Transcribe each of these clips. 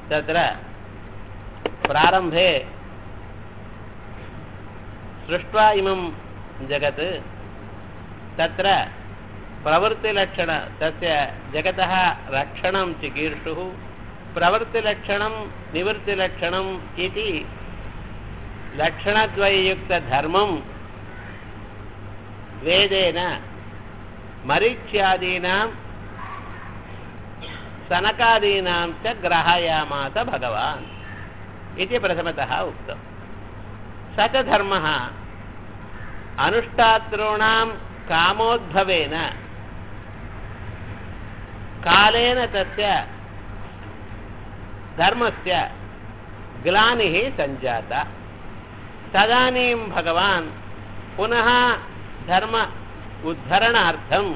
तत्र प्रारम्भे सृष्ट्वा इमं जगत् तत्र प्रवृत्तिलक्षण तस्य जगतः रक्षणं चिकीर्षुः प्रवृत्तिलक्षणं निवृत्तिलक्षणम् इति लक्षणद्वययुक्तधर्मं वेदेन मरीच्यादीनां सनकादीनां च ग्रहायामास भगवान् इति प्रथमतः उक्तम् स च धर्मः अनुष्ठातॄणां कामोद्भवेन कालेन तस्य धर्मस्य ग्लानिः सञ्जाता तदानीं भगवान् पुनः धर्म उद्धरणार्थं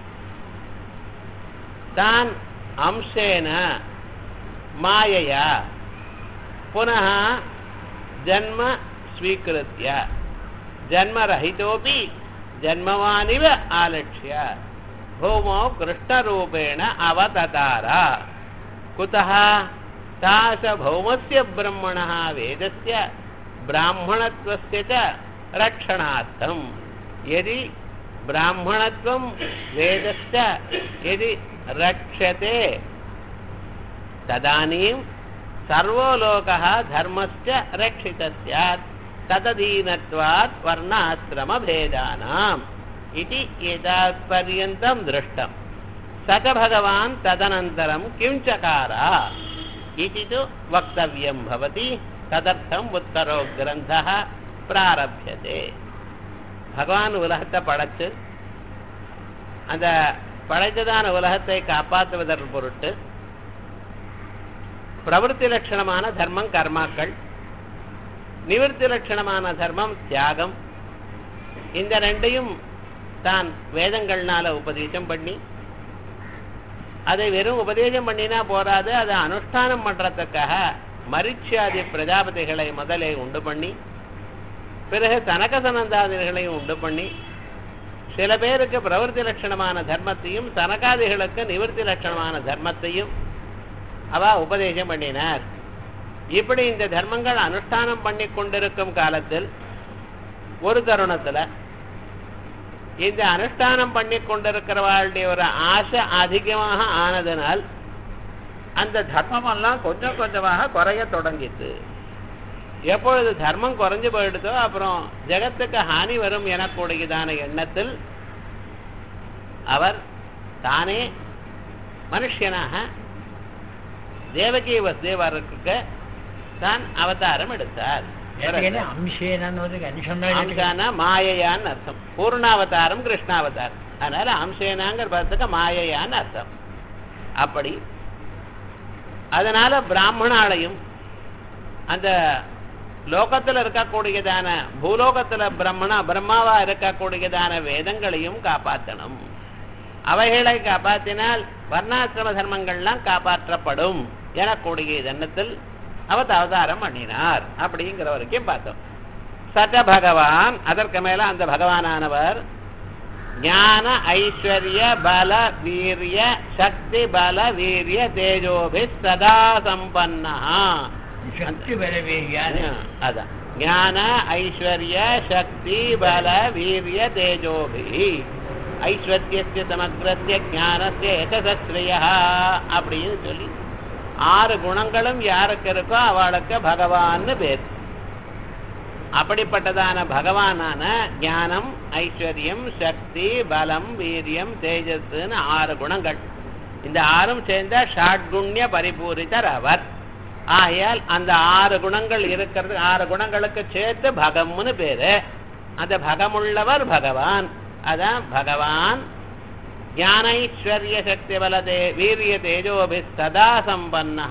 तान् अंशेन मायया पुनः जन्म स्वीकृत्य जन्मरहितोपि जन्मवानिव आलक्ष्य भूमौ कृष्णरूपेण अवततार कुतः तादृशभौमस्य ब्रह्मणः वेदस्य ब्राह्मणत्वस्य च रक्षणार्थं यदि ब्राह्मणत्वं वेदश्च यदि रक्ष्यते तदानीं सर्वो लोकः धर्मश्च रक्षितः स्यात् तदधीनत्वात् वर्णाश्रमभेदानाम् इति एतावत्पर्यन्तं दृष्टं स च भगवान् तदनन्तरं किं चकार इति तु वक्तव्यं भवति ததர்த்தம் உத்தரோ கிரந்த பிராரபியதே பகவான் உலகத்தை படைச்சு அந்த படைத்ததான உலகத்தை காப்பாற்றுவதற்கு பொருட்டு பிரவருத்தி லட்சணமான தர்மம் கர்மாக்கள் நிவர்த்தி லட்சணமான தர்மம் தியாகம் இந்த ரெண்டையும் தான் வேதங்கள்னால உபதேசம் பண்ணி அதை வெறும் உபதேசம் பண்ணினா போராது அதை அனுஷ்டானம் பண்றதுக்காக மரிச்சியாதி பிரஜாபதிகளை முதலே உண்டு பண்ணி பிறகு சனக சனந்தாதிகளையும் உண்டு பண்ணி சில பேருக்கு பிரவருத்தி லட்சணமான தர்மத்தையும் சனகாதிகளுக்கு நிவர்த்தி லட்சணமான தர்மத்தையும் அவ உபதேசம் பண்ணினார் இப்படி இந்த தர்மங்கள் அனுஷ்டானம் பண்ணி கொண்டிருக்கும் காலத்தில் ஒரு தருணத்துல இந்த அனுஷ்டானம் பண்ணி கொண்டிருக்கிறவாளுடைய ஒரு ஆசை அதிகமாக ஆனதனால் அந்த தர்மம் எல்லாம் கொஞ்சம் கொஞ்சமாக குறைய தொடங்கிட்டு எப்பொழுது தர்மம் குறைஞ்சு போயிடுதோ அப்புறம் ஜெகத்துக்கு ஹானி வரும் எனக்கூடியதான எண்ணத்தில் அவர் தானே மனுஷனாக தேவகி வசுதேவருக்கு தான் அவதாரம் எடுத்தார் அம்சேன அம்சான மாயையான்னு அர்த்தம் பூர்ணாவதாரம் கிருஷ்ணாவதாரம் அதனால அம்சேனாங்கிற பதத்துக்கு மாயையான்னு அர்த்தம் அப்படி அதனால பிராமணாலையும் அந்த லோகத்துல இருக்கக்கூடியதான பூலோகத்துல பிரம்மணா பிரம்மாவா இருக்கக்கூடியதான வேதங்களையும் காப்பாற்றணும் அவைகளை காப்பாற்றினால் வர்ணாசிரம தர்மங்கள்லாம் காப்பாற்றப்படும் எனக்கூடிய எண்ணத்தில் அவர் அவதாரம் பண்ணினார் அப்படிங்கிற வரைக்கும் பார்த்தோம் சட்ட பகவான் அதற்கு மேல அந்த பகவானானவர் ஞான ஐஸ்வர்ய பல வீரிய சக்தி பல வீரிய தேஜோபி சதா சம்பன்னா சக்தி பலவீரியான அதான் ஞான ஐஸ்வர்ய சக்தி பல வீரிய தேஜோபி ஐஸ்வர்யஸ்ய சமக்ரஸ்ய ஞானஸ்ய ஏகசஸ்ரய அப்படின்னு சொல்லி ஆறு குணங்களும் யாருக்கு இருக்கோ அவளுக்கு பகவான்னு பேர் அப்படிப்பட்டதான பகவானான ஞானம் ஐஸ்வர்யம் சக்தி பலம் வீரியம் தேஜஸ்ன்னு ஆறு குணங்கள் இந்த ஆறும் சேர்ந்த ஷாட்குண்ய பரிபூரிதர் அவர் ஆகையால் அந்த ஆறு குணங்கள் இருக்கிறது ஆறு குணங்களுக்கு சேர்த்து பகம்னு பேரு அந்த பகமுள்ளவர் பகவான் அதான் பகவான் ஞானைஸ்வர்ய சக்தி பலதே வீரிய தேஜோபி சதா சம்பன்னா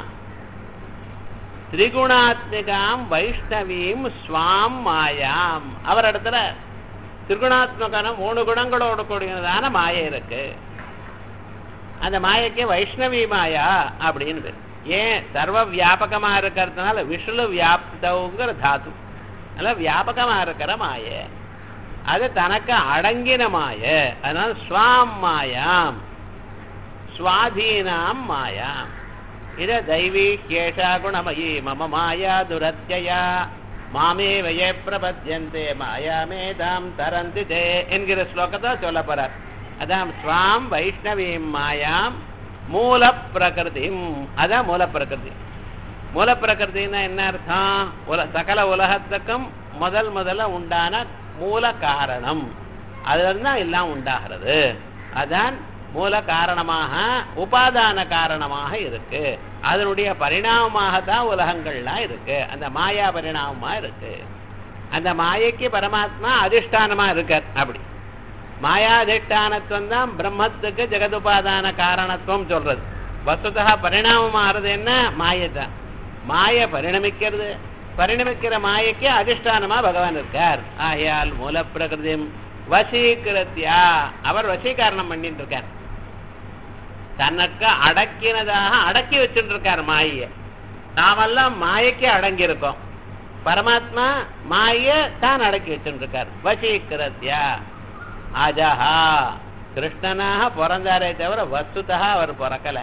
திரிகுணாத்மிகாம் வைஷ்ணவீம் ஸ்வாம் மாயாம் அவர் இடத்துல திரிகுணாத்மகான மூணு குணங்களோடு கூடியதான மாயை இருக்கு அந்த மாயைக்கு வைஷ்ணவி மாயா அப்படின்னு பேர் ஏன் சர்வ வியாபகமா இருக்கிறதுனால விஷ்ணு வியாப்தவுங்கிற தாத்து அதனால வியாபகமா இருக்கிற மாய அது தனக்கு அடங்கின மாய அதனால ஸ்வாம் மாயாம் சுவாதீனாம் மாயாம் இத தைவி கேஷா குணமயி மம மாயா துரத்யயா மாமே வய பிரபத்யந்தே மாயாமே தாம் தரந்தி தே என்கிற ஸ்லோகத்தை சொல்ல போறார் அதான் ஸ்வாம் வைஷ்ணவீம் மாயாம் மூல பிரகிருதிம் அதான் மூல பிரகிருதி மூல பிரகிருதின்னா என்ன அர்த்தம் உல சகல உலகத்துக்கும் முதல் முதல்ல உண்டான மூல காரணம் அதுல இருந்து தான் எல்லாம் உண்டாகிறது அதான் மூல காரணமாக உபாதான காரணமாக இருக்கு அதனுடைய பரிணாமமாக தான் உலகங்கள்லாம் இருக்கு அந்த மாயா பரிணாமமா இருக்கு அந்த மாயைக்கு பரமாத்மா அதிஷ்டானமா இருக்கார் அப்படி மாயாதிஷ்டானத்துவம் தான் பிரம்மத்துக்கு ஜெகதுபாதான காரணத்துவம் சொல்றது வசுதா பரிணாமமாகிறது என்ன மாயை தான் மாயை பரிணமிக்கிறது பரிணமிக்கிற மாயைக்கு அதிஷ்டானமா பகவான் இருக்கார் ஆகையால் மூல பிரகிருதி வசீகிருத்தியா அவர் வசீகரணம் பண்ணிட்டு இருக்கார் தனக்கு அடக்கினதாக அடக்கி வச்சுட்டு இருக்கார் மாய நாமெல்லாம் மாயைக்கு அடங்கி இருக்கோம் பரமாத்மா மாய தான் அடக்கி வச்சுட்டு இருக்கார் வசீகிருத்தியா அஜஹா கிருஷ்ணனாக பிறந்தாரே தவிர வஸ்துதா அவர் பிறக்கல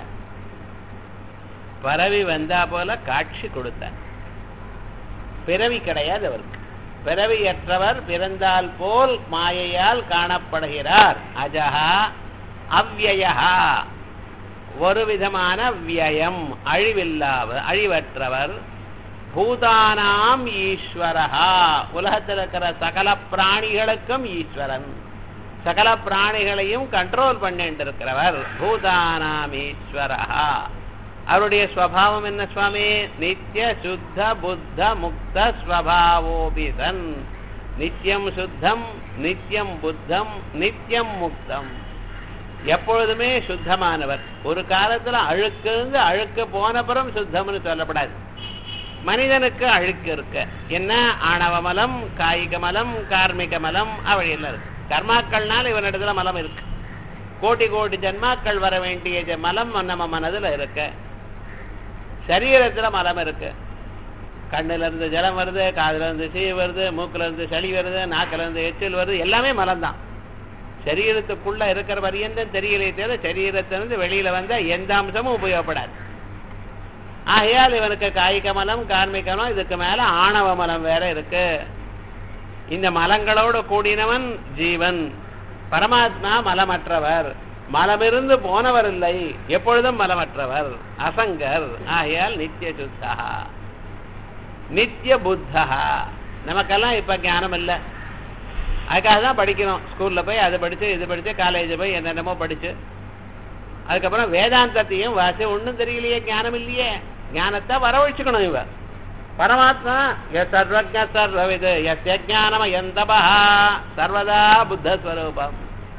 பரவி வந்தா போல காட்சி கொடுத்தார் பிறவி கிடையாது அவருக்கு பிறவியற்றவர் பிறந்தால் போல் மாயையால் காணப்படுகிறார் அஜஹா அவ்யயா ஒரு விதமான வியயம் அழிவில்லாத அழிவற்றவர் பூதானாம் ஈஸ்வரஹா உலகத்தில் இருக்கிற சகல பிராணிகளுக்கும் ஈஸ்வரன் சகல பிராணிகளையும் கண்ட்ரோல் பண்ணிட்டு இருக்கிறவர் பூதானாம் ஈஸ்வரஹா அவருடைய ஸ்வபாவம் என்ன சுவாமி நித்திய சுத்த புத்த முக்த ஸ்வபாவோபி சன் நித்தியம் சுத்தம் நித்தியம் புத்தம் நித்தியம் முக்தம் எப்பொழுதுமே சுத்தமானவர் ஒரு காலத்துல அழுக்குந்து அழுக்கு போனப்புறம் சுத்தம்னு சொல்லப்படாது மனிதனுக்கு அழுக்கு இருக்கு என்ன ஆணவ மலம் காய்க மலம் கார்மிக மலம் அவையெல்லாம் இருக்கு கர்மாக்கள்னால இவனிடத்துல மலம் இருக்கு கோடி கோடி ஜன்மாக்கள் வர வேண்டிய ஜ- மலம் நம்ம மனதுல இருக்கு சரீரத்துல மலம் இருக்கு கண்ணுல இருந்து ஜலம் வருது காதுல இருந்து சீ வருது மூக்குல இருந்து சளி வருது நாக்குல இருந்து எச்சில் வருது எல்லாமே மலம் தான் சரீரத்துக்குள்ள இருக்கிற பரியந்தம் தெரியலே தவிர சரீரத்திலிருந்து வெளியில வந்தா எந்த அம்சமும் உபயோகப்படாது ஆகையால் இவனுக்கு காய்க மலம் கார்மிக மலம் இதுக்கு மேல ஆணவ மலம் வேற இருக்கு இந்த மலங்களோடு கூடினவன் ஜீவன் பரமாத்மா மலமற்றவர் மலமிருந்து போனவர் இல்லை எப்பொழுதும் மலமற்றவர் அசங்கர் ஆகையால் நித்திய சுத்தா நித்திய புத்தா நமக்கெல்லாம் இப்ப ஞானம் இல்லை அதுக்காக தான் படிக்கணும் ஸ்கூல்ல போய் அது படிச்சு இது படிச்சு காலேஜ் போய் என்னென்னமோ படிச்சு அதுக்கப்புறம் வேதாந்தத்தையும் வாசி ஒண்ணும் தெரியலையே ஞானம் இல்லையே ஞானத்தை வரவழைச்சுக்கணும் இவ பரமாத்மா எஸ் சர்வஜ சர்வவிது எஸ் ஞானம எந்தபா சர்வதா புத்த ஸ்வரூபம்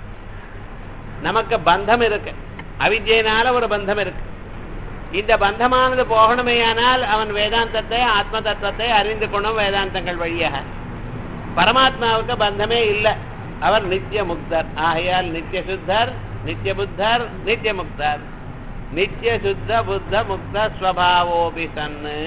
நமக்கு பந்தம் இருக்கு அவித்யினால ஒரு பந்தம் இருக்கு இந்த பந்தமானது போகணுமேயானால் அவன் வேதாந்தத்தை ஆத்ம தத்துவத்தை அறிந்து கொள்ளும் வேதாந்தங்கள் வழியாக பரமாத்மாவுக்கு பந்தமே இல்லை அவர் நித்திய முக்தர் ஆகையால் நித்திய சுத்தர் நித்திய புத்தர் நித்திய முக்தர் நித்திய சுத்த புத்த முக்த ஸ்வபாவோபி சன்னு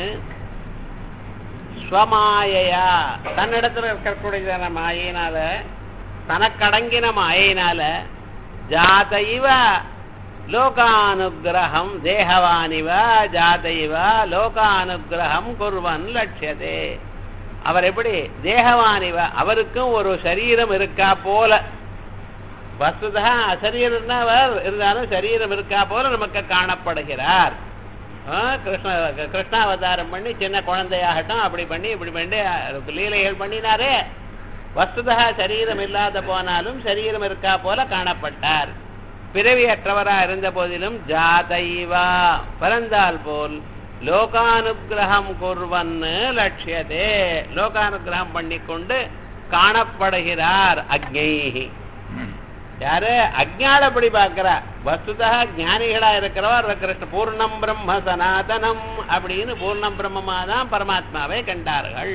ஸ்வமாயையா தன்னிடத்துல இருக்கக்கூடியதான மாயினால தனக்கடங்கின மாயினால ஜாதைவ லோகானுகிரகம் தேகவானிவ ஜாதைவ லோகானுகிரகம் குர்வன் லட்சியதே அவர் எப்படி தேகவானிவ அவருக்கும் ஒரு சரீரம் இருக்கா போல வஸ்துதா அசரீரம்னா அவர் இருந்தாலும் சரீரம் இருக்கா போல நமக்கு காணப்படுகிறார் ஆ, கிருஷ்ண கிருஷ்ணாவதாரம் பண்ணி சின்ன குழந்தையாகட்டும் அப்படி பண்ணி இப்படி பண்ணி அதுக்கு லீலைகள் பண்ணினாரே வஸ்துதா சரீரம் இல்லாத போனாலும் சரீரம் இருக்கா போல காணப்பட்டார் பிறவியற்றவரா இருந்த போதிலும் ஜாதைவா பிறந்தால் போல் லோகானுகிரகம் குர்வன்னு லட்சியதே லோகானுகிரகம் பண்ணிக்கொண்டு காணப்படுகிறார் அக்ஞைஹி யாரு அஜ்ஞானப்படி பார்க்கிறா வஸ்துதா ஞானிகளா இருக்கிறவர் கிருஷ்ண பூர்ணம் பிரம்ம சனாதனம் அப்படின்னு பூர்ணம் பிரம்மமா தான் பரமாத்மாவை கண்டார்கள்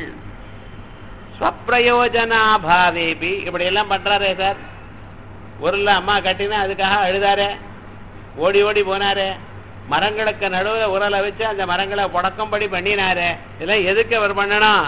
ஸ்வப்பிரயோஜனாபாவேபி இப்படி எல்லாம் பண்றாரே சார் ஊர்ல அம்மா கட்டினா அதுக்காக அழுதாரே ஓடி ஓடி போனாரே மரங்களுக்கு நடுவுல உரலை வச்சு அந்த மரங்களை புடக்கும்படி பண்ணினாரே இதெல்லாம் எதுக்கு அவர் பண்ணணும்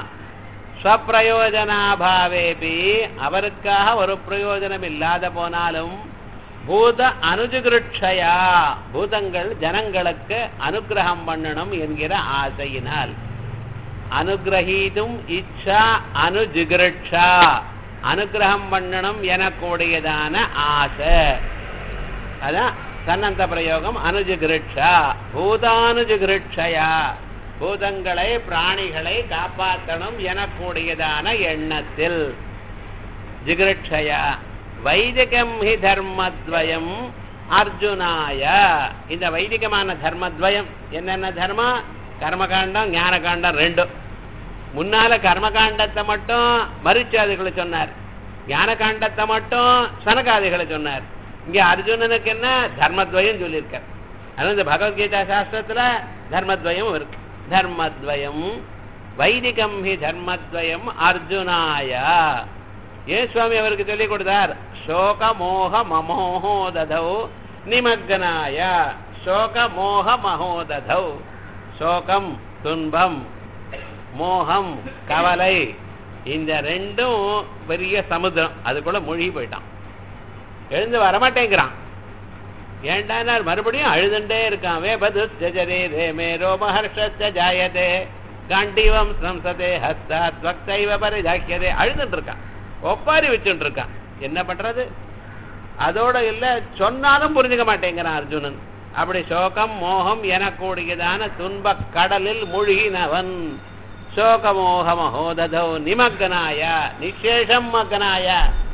ஸ்வப்பிரயோஜனாபாவேபி அவருக்காக ஒரு பிரயோஜனம் இல்லாத போனாலும் பூத அனுஜகிருட்சயா பூதங்கள் ஜனங்களுக்கு அனுகிரகம் பண்ணணும் என்கிற ஆசையினால் அனுகிரகீதும் இச்சா அனுஜிகிருட்சா அனுகிரகம் பண்ணணும் எனக்கூடியதான ஆசை அதான் சன்னந்த பிரயோகம் அனுஜிகிருட்சா பூதானுஜிகிருட்சயா பூதங்களை பிராணிகளை காப்பாற்றணும் எனக்கூடியதான எண்ணத்தில் ஜிகிருட்சயா வைதிகம் ஹி தர்மத்வயம் அர்ஜுனாய இந்த வைதிகமான தர்மத்வயம் என்னென்ன தர்மம் கர்மகாண்டம் ஞானகாண்டம் ரெண்டும் முன்னால கர்மகாண்டத்தை மட்டும் மரிச்சாதிகளை சொன்னார் ஞானகாண்டத்தை மட்டும் சனகாதிகளை சொன்னார் இங்க அர்ஜுனனுக்கு என்ன தர்மத்வயம் சொல்லியிருக்கார் அதனால இந்த பகவத்கீதா சாஸ்திரத்துல தர்மத்வயம் இருக்கு தர்மத்வயம் வைதிகம் ஹி தர்மத்வயம் அர்ஜுனாய ஏன் சுவாமி அவருக்கு சொல்லிக் கொடுத்தார் சோக மோக மமோததௌ நிமக்னாய சோக மோக மகோததௌ சோகம் துன்பம் மோகம் கவலை இந்த ரெண்டும் பெரிய சமுத்திரம் அதுக்குள்ள மூழ்கி போயிட்டான் எழுந்து வரமாட்டேங்கிறான் ஏண்டானா மறுபடியும் அழுதுண்டே இருக்கான் வேபது ஜரே ரேமே ரோமஹர்ஷ ஜாயதே காண்டீவம் சம்சதே ஹஸ்தா துவக்தைவ பரிதாக்கியதே அழுதுட்டு இருக்கான் ஒப்பாரி வச்சுட்டு இருக்கான் என்ன பண்றது அதோட இல்ல சொன்னாலும் புரிஞ்சுக்க மாட்டேங்கிறான் அர்ஜுனன் அப்படி சோகம் மோகம் எனக்கூடியதான துன்ப கடலில் மூழ்கினவன் சோகமோக மகோததோ நிமக்னாய நிசேஷம் மக்னாய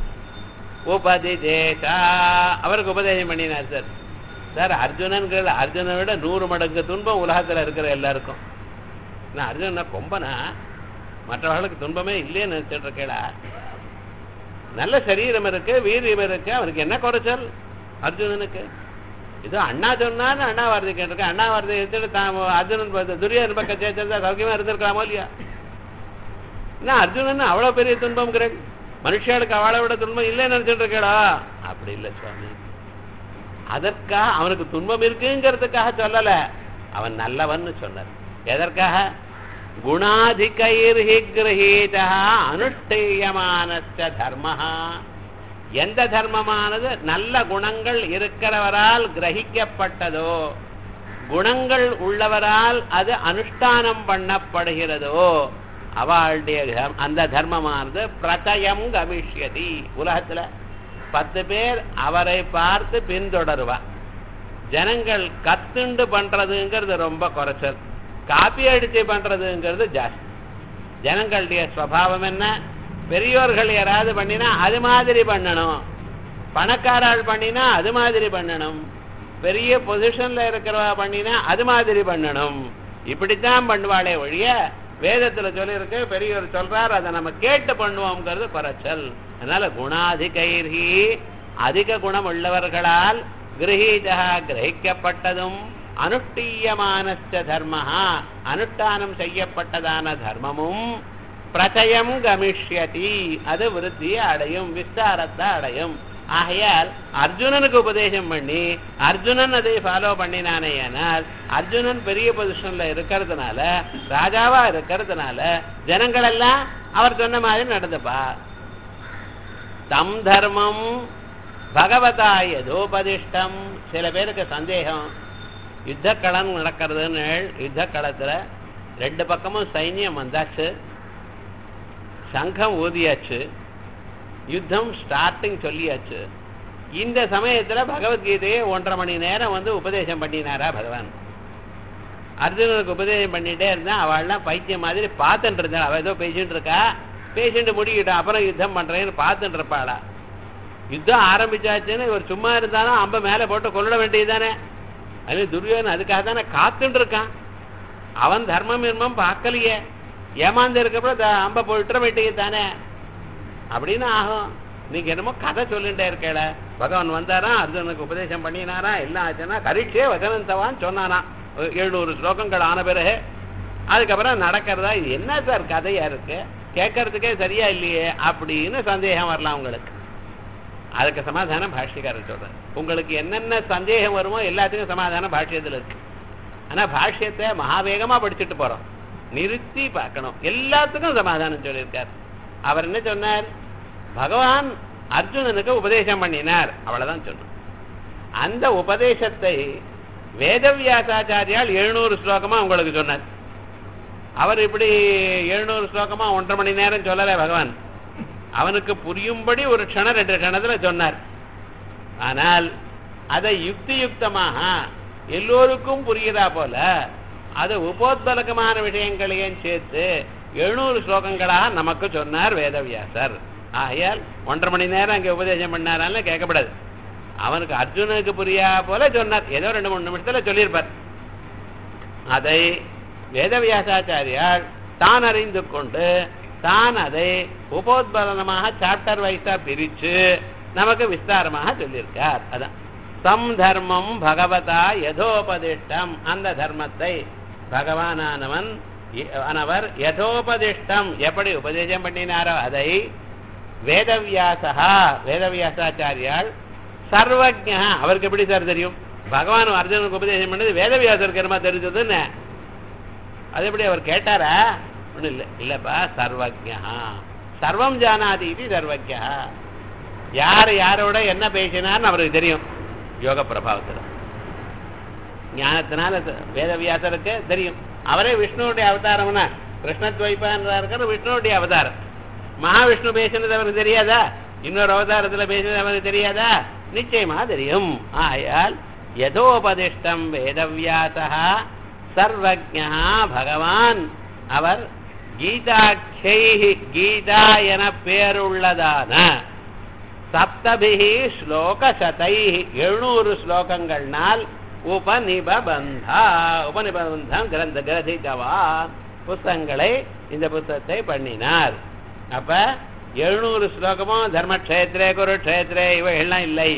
உபதிதேசா அவருக்கு உபதேசம் பண்ணினார் சார் சார் அர்ஜுனன்கள் அர்ஜுனை விட நூறு மடங்கு துன்பம் உலகத்துல இருக்கிற எல்லாருக்கும் நான் அர்ஜுனா கொம்பனா மற்றவர்களுக்கு துன்பமே இல்லைன்னு நினைச்சிட்டு இருக்கேடா நல்ல சரீரம் இருக்கு வீரியம் இருக்கு அவருக்கு என்ன குறைச்சல் அர்ஜுனனுக்கு இது அண்ணா சொன்னான்னு அண்ணா வாரதி கேட்டிருக்கேன் அண்ணா வாரதி எடுத்துட்டு தான் அர்ஜுனன் பக்க- துரியோதன பக்கம் சேர்த்திருந்தா சௌக்கியமா இருந்திருக்கலாமோ இல்லையா என்ன அர்ஜுனன் அவ்வளவு பெரிய துன்பம்ங்கிறேன் மனுஷர்களுக்கு அவளை விட துன்பம் இல்லைன்னு நினைச்சிட்டு இருக்கேடா அப்படி இல்லை சுவாமி அதற்காக அவனுக்கு துன்பம் இருக்குங்கிறதுக்காக சொல்லல அவன் நல்லவன்னு சொன்னார் எதற்காக குணாதிகைர்ஹி கிரகீதா அனுஷ்டேயமானச்ச தர்மஹா எந்த தர்மமானது நல்ல குணங்கள் இருக்கிறவரால் கிரகிக்கப்பட்டதோ குணங்கள் உள்ளவரால் அது அனுஷ்டானம் பண்ணப்படுகிறதோ அவளுடைய தர்ம- அந்த தர்மமானது பிரதயம் கமிஷ்யதி உலகத்துல பத்து பேர் அவரை பார்த்து பின்தொடருவா ஜனங்கள் கத்துண்டு பண்றதுங்கிறது ரொம்ப குறைச்சல் காப்பி அடிச்சு பண்றதுங்கிறது ஜாஸ்தி ஜனங்களுடைய ஸ்வபாவம் என்ன பெரியோர்கள் யாராவது பண்ணினா அது மாதிரி பண்ணணும் பணக்காரால் பண்ணினா அது மாதிரி பண்ணணும் பெரிய பொசிஷன்ல இருக்கிறவா பண்ணினா அது மாதிரி பண்ணணும் இப்படித்தான் பண்ணுவாளே ஒழிய வேதத்துல சொல்லியிருக்கு பெரியவர் சொல்றார் அதை நம்ம கேட்டு பண்ணுவோம்ங்கிறது குறைச்சல் அதனால குணாதிகைர்ஹி அதிக குணம் உள்ளவர்களால் கிரகீதா கிரகிக்கப்பட்டதும் அனுஷ்டீயமானச்ச தர்மஹா அனுஷ்டானம் செய்யப்பட்டதான தர்மமும் பிரச்சயம் கமிஷ்யதி அது விருத்தியை அடையும் விஸ்தாரத்தை அடையும் ஆகையால் அர்ஜுனனுக்கு உபதேசம் பண்ணி அர்ஜுனன் அதை ஃபாலோ பண்ணினானே ஆனால் அர்ஜுனன் பெரிய பொசிஷன்ல இருக்கிறதுனால ராஜாவா இருக்கிறதுனால ஜனங்கள் எல்லாம் அவர் சொன்ன மாதிரி நடந்துப்பா தம் தர்மம் பகவதா எதோபதிஷ்டம் சில பேருக்கு சந்தேகம் யுத்த களம் நடக்கிறதுன்னு யுத்த களத்துல ரெண்டு பக்கமும் சைன்யம் வந்தாச்சு சங்கம் ஊதியாச்சு யுத்தம் ஸ்டார்டிங் சொல்லியாச்சு இந்த சமயத்துல பகவத்கீதையை ஒன்றரை மணி நேரம் வந்து உபதேசம் பண்ணினாரா பகவான் அர்ஜுனனுக்கு உபதேசம் பண்ணிட்டே இருந்தா அவள்லாம் பைத்தியம் மாதிரி பார்த்துட்டு இருந்தா அவ ஏதோ பேசிட்டு இருக்கா பேசிட்டு முடிக்கிட்டான் அப்புறம் யுத்தம் பண்றேன்னு பார்த்துட்டு இருப்பாளா யுத்தம் ஆரம்பிச்சாச்சுன்னு இவர் சும்மா இருந்தாலும் அம்ப மேல போட்டு கொள்ள வேண்டியதுதானே அது துரியோதனன் அதுக்காக தானே காத்துட்டு இருக்கான் அவன் தர்மம் இர்மம் பார்க்கலையே ஏமாந்து இருக்கப்ப அம்ப போயிட்டுற வேண்டியது தானே அப்படின்னு ஆகும் நீங்க என்னமோ கதை சொல்லிட்டே இருக்கல பகவான் வந்தாரா அர்ஜுனுக்கு உபதேசம் பண்ணினாரா எல்லாம் ஆச்சுன்னா கரிச்சே வசனந்தவான் சொன்னானா எழுநூறு ஸ்லோகங்கள் ஆன பிறகு அதுக்கப்புறம் நடக்கிறதா இது என்ன சார் கதையா இருக்கு கேட்கறதுக்கே சரியா இல்லையே அப்படின்னு சந்தேகம் வரலாம் உங்களுக்கு அதுக்கு சமாதானம் பாஷ்யக்காரர் சொல்றார் உங்களுக்கு என்னென்ன சந்தேகம் வருமோ எல்லாத்துக்கும் சமாதானம் பாஷ்யத்துல இருக்கு ஆனா பாஷ்யத்தை மகாவேகமா படிச்சுட்டு போறோம் நிறுத்தி பார்க்கணும் எல்லாத்துக்கும் சமாதானம் சொல்லியிருக்கார் அவர் என்ன சொன்னார் பகவான் அர்ஜுனனுக்கு உபதேசம் பண்ணினார் அவ்வளவுதான் சொன்னோம் அந்த உபதேசத்தை வேதவியாசாச்சாரியால் எழுநூறு ஸ்லோகமா உங்களுக்கு சொன்னார் அவர் இப்படி எழுநூறு ஸ்லோகமா ஒன்றரை மணி நேரம் சொல்லல பகவான் அவனுக்கு புரியும்படி ஒரு க்ஷணம் ரெண்டு க்ஷணத்துல சொன்னார் ஆனால் அதை யுக்தி யுக்தமாக எல்லோருக்கும் புரியுதா போல அது உபோத்பலகமான விஷயங்களையும் சேர்த்து எழுநூறு ஸ்லோகங்களாக நமக்கு சொன்னார் வேதவியாசர் ஆகையால் ஒன்றரை மணி நேரம் அங்கே உபதேசம் பண்ணாரான்னு கேட்கப்படாது அவனுக்கு அர்ஜுனுக்கு புரியா போல சொன்னார் ஏதோ ரெண்டு மூணு நிமிஷத்துல சொல்லியிருப்பார் அதை வேதவியாசாச்சாரியால் தான் அறிந்து கொண்டு தான் அதை உபோத்பலனமாக சாப்டர் வைஸா பிரிச்சு நமக்கு விஸ்தாரமாக சொல்லியிருக்கார் அதான் சம் தர்மம் பகவதா யதோபதிஷ்டம் அந்த தர்மத்தை பகவானானவன் ஆனவர் யதோபதிஷ்டம் எப்படி உபதேசம் பண்ணினாரோ அதை வேதவியாசா வேதவியாசாச்சாரியால் சர்வஜா அவருக்கு எப்படி சார் தெரியும் பகவான் அர்ஜுனுக்கு உபதேசம் பண்ணது வேதவியாசருக்கு என்னமா தெரிஞ்சதுன்னு அது எப்படி அவர் கேட்டாரா ஒன்றும் இல்லை இல்லைப்பா சர்வஜா சர்வம் ஜானாதி இது சர்வஜா யார் யாரோட என்ன பேசினார்னு அவருக்கு தெரியும் யோக பிரபாவத்தில் ஞானத்தினால வேதவியாசருக்கு தெரியும் அவரே விஷ்ணுவுடைய அவதாரம்னா கிருஷ்ணத்வைப்பான்றா இருக்கிற விஷ்ணுவுடைய அவதாரம் மகாவிஷ்ணு பேசினது அவருக்கு தெரியாதா இன்னொரு அவதாரத்தில் பேசினது அவருக்கு தெரியாதா நிச்சயமா தெரியும் ஆயால் யதோபதிஷ்டம் வேதவியாசா சர்வஜா பகவான் அவர் கீதாட்சை கீதா என பேருள்ளதான சப்தபிகி ஸ்லோக சதை எழுநூறு ஸ்லோகங்கள்னால் உபநிபந்தா உபநிபந்தம் கிரந்த கிரதித்தவா புஸ்தகங்களை இந்த புஸ்தகத்தை பண்ணினார் அப்ப எழுநூறு ஸ்லோகமும் தர்மக்ஷேத்திரே குருக்ஷேத்திரே இவைகள்லாம் இல்லை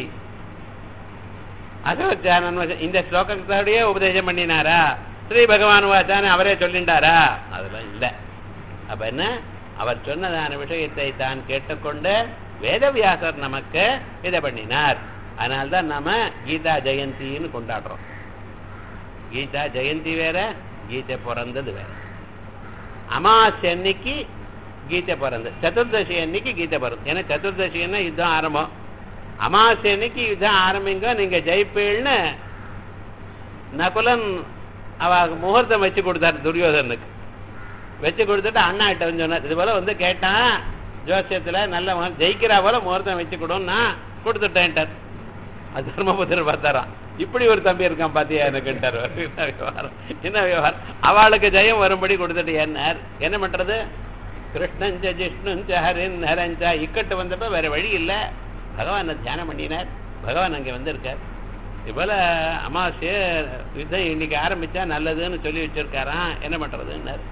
அசோச்சானன் இந்த ஸ்லோகத்தோடய உபதேசம் பண்ணினாரா ஸ்ரீ பகவான் வாச்சான்னு அவரே சொல்லிண்டாரா அதெல்லாம் இல்லை அப்ப என்ன அவர் சொன்னதான விஷயத்தை தான் கேட்டுக்கொண்டு வேதவியாசர் நமக்கு இதை பண்ணினார் அதனால்தான் நாம கீதா ஜெயந்தின்னு கொண்டாடுறோம் கீதா ஜெயந்தி வேற கீதை பிறந்தது வேற அமாவாசை அன்னைக்கு கீதை பிறந்தது சதுர்தசி அன்னைக்கு கீதை பிறந்தது ஏன்னா சதுர்தசின்னா யுத்தம் ஆரம்பம் அமாவாசை அன்னைக்கு யுத்தம் ஆரம்பிங்க நீங்க ஜெயிப்பீள்னு நகுலன் அவ முகூர்த்தம் வச்சு கொடுத்தாரு துரியோதனுக்கு வச்சு கொடுத்துட்டு அண்ணா கிட்ட வந்து சொன்னார் இது போல வந்து கேட்டான் ஜோசியத்துல நல்ல முகம் ஜெயிக்கிறா போல முகூர்த்தம் வச்சு கொடுன்னா கொடுத்துட்டேன்ட்டார் அது தர்மபுத்திரர் பார்த்தாராம் இப்படி ஒரு தம்பி இருக்கான் பாத்தியா எனக்குன்ட்டார் என்ன விவகாரம் என்ன விவகாரம் அவளுக்கு ஜெயம் வரும்படி கொடுத்துட்டு என்னார் என்ன பண்றது கிருஷ்ணஞ்ச ஜிஷ்ணுஞ்ச ஹரின் ஹரஞ்சா இக்கட்டு வந்தப்ப வேற வழி இல்லை பகவானை தியானம் பண்ணினார் பகவான் அங்கே வந்திருக்கார் இதுபோல அமாவாசைய யுத்தம் இன்னைக்கு ஆரம்பிச்சா நல்லதுன்னு சொல்லி வச்சிருக்காராம் என்ன பண்றதுன்னார்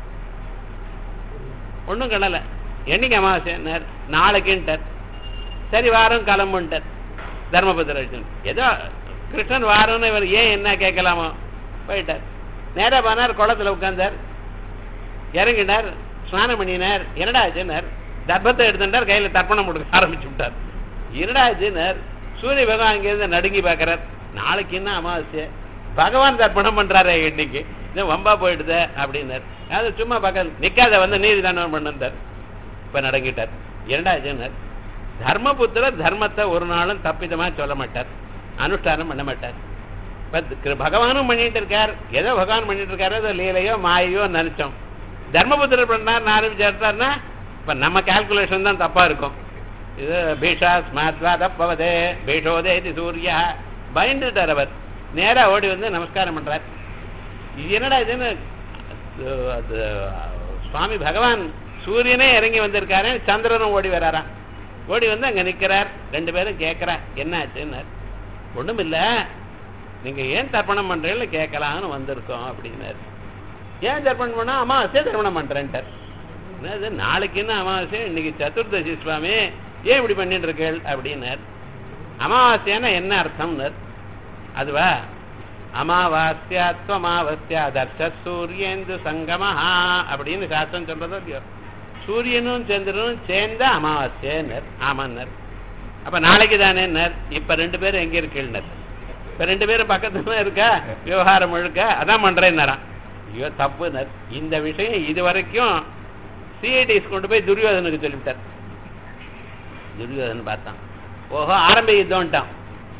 ஒன்றும் கடலை என்னைக்கு அமாவாசைன்னார் நாளைக்குன்ட்டார் சரி வாரம் கிளம்புன்ட்டார் தர்மபுத்திர ஏதோ கிருஷ்ணன் வாரம்னு இவர் ஏன் என்ன கேட்கலாமோ போயிட்டார் நேராக போனார் குளத்துல உட்கார்ந்தார் இறங்கினார் ஸ்நானம் பண்ணினார் என்னடா ஆச்சுன்னார் தர்ப்பத்தை எடுத்துட்டார் கையில் தர்ப்பணம் கொடுக்க ஆரம்பிச்சு விட்டார் என்னடா ஆச்சுன்னார் சூரிய பகவான் அங்கேருந்து நடுங்கி பார்க்கறார் நாளைக்கு என்ன அமாவாசை பகவான் தர்ப்பணம் பண்றாரு இன்னைக்கு இது வம்பா போயிடுது அப்படின்னார் அது சும்மா பக்கம் நிக்காத வந்து நீதி தானம் பண்ணுந்தார் இப்ப நடங்கிட்டார் இரண்டா ஆச்சுன்னார் தர்மபுத்திரர் தர்மத்தை ஒரு நாளும் தப்பிதமா சொல்ல மாட்டார் அனுஷ்டானம் பண்ண மாட்டார் இப்ப பகவானும் பண்ணிட்டு இருக்கார் ஏதோ பகவான் பண்ணிட்டு இருக்காரு ஏதோ லீலையோ மாயையோ நினைச்சோம் தர்மபுத்திரர் பண்ணார் ஆரம்பிச்சார்னா இப்ப நம்ம கால்குலேஷன் தான் தப்பா இருக்கும் இது பீஷா ஸ்மாத்வா தப்பவதே பீஷோதே இது சூர்யா பயந்துட்டார் அவர் நேரா ஓடி வந்து நமஸ்காரம் பண்றார் இது என்னடா இதுன்னு அது சுவாமி பகவான் சூரியனே இறங்கி வந்திருக்காரு சந்திரனும் ஓடி வராராம் ஓடி வந்து அங்க நிக்கிறார் ரெண்டு பேரும் கேட்கிறா என்ன ஆச்சுன்னார் ஒண்ணும் இல்ல நீங்க ஏன் தர்ப்பணம் பண்றீங்கன்னு கேட்கலாம்னு வந்திருக்கோம் அப்படின்னாரு ஏன் தர்ப்பணம் பண்ணா அமாவாசை தர்ப்பணம் பண்றேன்ட்டார் என்னது நாளைக்கு என்ன அமாவாசை இன்னைக்கு சதுர்தசி சுவாமி ஏன் இப்படி பண்ணிட்டு இருக்கேள் அப்படின்னார் அமாவாசையான என்ன அர்த்தம்னர் அதுவா அமாவாஸ்யாத்வமாவஸ்யா தர்ஷ சூரியந்து சங்கமஹா அப்படின்னு சாஸ்திரம் சொல்றதோ இல்லையோ சூரியனும் சந்திரனும் சேர்ந்த அமாவாசையனர் ஆமான்னர் அப்ப நாளைக்கு தானேன்னர் இப்ப ரெண்டு பேரும் எங்க இருக்கீங்கன்னர் இப்ப ரெண்டு பேரும் பக்கத்துல இருக்கா விவகாரம் முழுக்க அதான் பண்றேன்னாராம் ஐயோ தப்புனர் இந்த விஷயம் இது வரைக்கும் சிஐடிஸ் கொண்டு போய் துரியோதனுக்கு சொல்லிவிட்டார் துரியோதன் பார்த்தான் ஓஹோ ஆரம்ப யுத்தம்ட்டான்